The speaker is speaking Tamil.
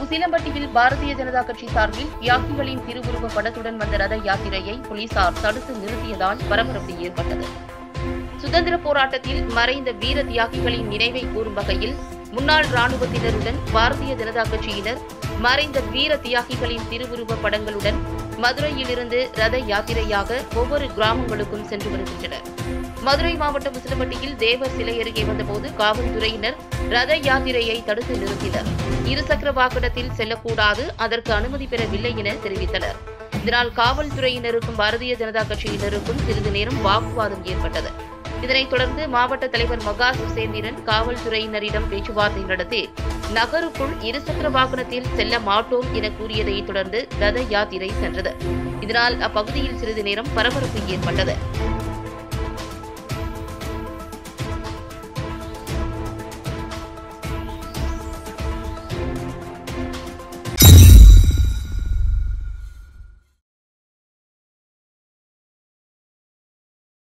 உசிலம்பட்டியில் பாரதிய ஜனதா கட்சி சார்பில் தியாகிகளின் திருவுருவ படத்துடன் வந்த ரத யாத்திரையை போலீசார் தடுத்து நிறுத்தியதால் பரபரப்பு ஏற்பட்டது சுதந்திர போராட்டத்தில் மறைந்த வீர தியாகிகளின் நினைவை கூறும் வகையில் முன்னாள் ராணுவத்தினருடன் பாரதிய ஜனதா கட்சியினர் மறைந்த வீர தியாகிகளின் திருவுருவ படங்களுடன் மதுரையிலிருந்து ரத யாத்திரையாக ஒவ்வொரு கிராமங்களுக்கும் சென்று வருகின்றனர் மதுரை மாவட்டம் உசிலம்பட்டியில் தேவர் சிலை அருகே வந்தபோது காவல்துறையினர் ரத யாத்திரையை தடுத்து நிறுத்தினர் இருசக்கர வாகனத்தில் செல்லக்கூடாது அதற்கு அனுமதி பெறவில்லை என தெரிவித்தனர் இதனால் காவல்துறையினருக்கும் பாரதிய ஜனதா கட்சியினருக்கும் சிறிது நேரம் வாக்குவாதம் ஏற்பட்டது இதனைத் தொடர்ந்து மாவட்ட தலைவர் மகா சுசேந்திரன் காவல்துறையினரிடம் பேச்சுவார்த்தை நடத்தி நகருக்குள் இருசக்கர வாகனத்தில் செல்ல மாட்டோம் என கூறியதைத் தொடர்ந்து ரத யாத்திரை சென்றது இதனால் அப்பகுதியில் சிறிது நேரம் பரபரப்பு ஏற்பட்டது